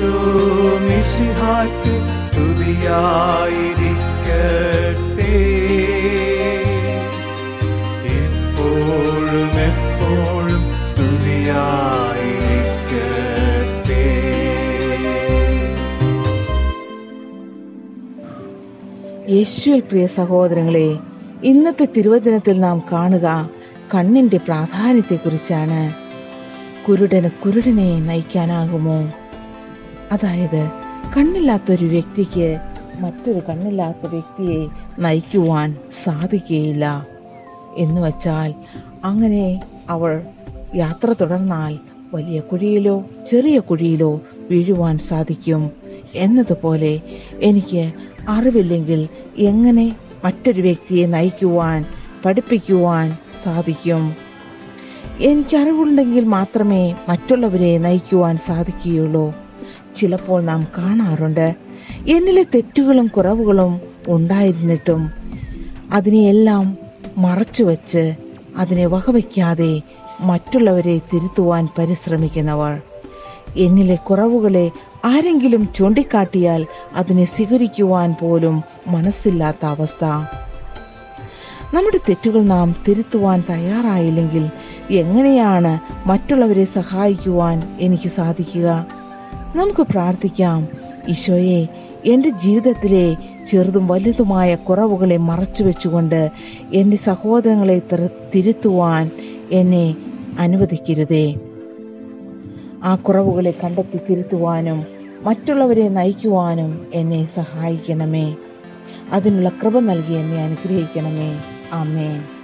ഈശോ മിശിഹായ്ക്ക് സ്തുതിയായിരിക്കട്ടെ എപ്പോഴും എപ്പോഴും സ്തുതിയായിരിക്കട്ടെ യേശുവിൽ പ്രിയ സഹോദരങ്ങളെ ഇന്നത്തെ തിരുവചനത്തിൽ നാം കാണുക കണ്ണിന്റെ പ്രാധാന്യത്തെക്കുറിച്ചാണ് കുരുടന് കുരുടനെ നയിക്കാനാകുമോ അതായത് കണ്ണില്ലാത്തൊരു വ്യക്തിക്ക് മറ്റൊരു കണ്ണില്ലാത്ത വ്യക്തിയെ നയിക്കുവാൻ സാധിക്കുകയില്ല എന്ന് വച്ചാൽ അങ്ങനെ അവൾ യാത്ര തുടർന്നാൽ വലിയ കുഴിയിലോ ചെറിയ കുഴിയിലോ വീഴുവാൻ സാധിക്കും എന്നതുപോലെ എനിക്ക് അറിവില്ലെങ്കിൽ എങ്ങനെ മറ്റൊരു വ്യക്തിയെ നയിക്കുവാൻ പഠിപ്പിക്കുവാൻ സാധിക്കും എനിക്ക് അറിവുണ്ടെങ്കിൽ മാത്രമേ മറ്റുള്ളവരെ നയിക്കുവാൻ സാധിക്കുകയുള്ളൂ ചിലപ്പോൾ നാം കാണാറുണ്ട് എന്നിലെ തെറ്റുകളും കുറവുകളും ഉണ്ടായിരുന്നിട്ടും അതിനെയെല്ലാം മറച്ചു വച്ച് അതിനെ വകവയ്ക്കാതെ മറ്റുള്ളവരെ തിരുത്തുവാൻ പരിശ്രമിക്കുന്നവർ എന്നിലെ കുറവുകളെ ആരെങ്കിലും ചൂണ്ടിക്കാട്ടിയാൽ അതിനെ സ്വീകരിക്കുവാൻ പോലും മനസ്സില്ലാത്ത അവസ്ഥ നമ്മുടെ തെറ്റുകൾ നാം തിരുത്തുവാൻ തയ്യാറായില്ലെങ്കിൽ എങ്ങനെയാണ് മറ്റുള്ളവരെ സഹായിക്കുവാൻ എനിക്ക് സാധിക്കുക നമുക്ക് പ്രാർത്ഥിക്കാം ഈശോയെ എൻ്റെ ജീവിതത്തിലെ ചെറുതും വലുതുമായ കുറവുകളെ മറച്ചു വെച്ചുകൊണ്ട് എൻ്റെ സഹോദരങ്ങളെ തിര- തിരുത്തുവാൻ എന്നെ അനുവദിക്കരുതേ ആ കുറവുകളെ കണ്ടെത്തി തിരുത്തുവാനും മറ്റുള്ളവരെ നയിക്കുവാനും എന്നെ സഹായിക്കണമേ അതിനുള്ള കൃപ നൽകി എന്നെ അനുഗ്രഹിക്കണമേ ആമേൻ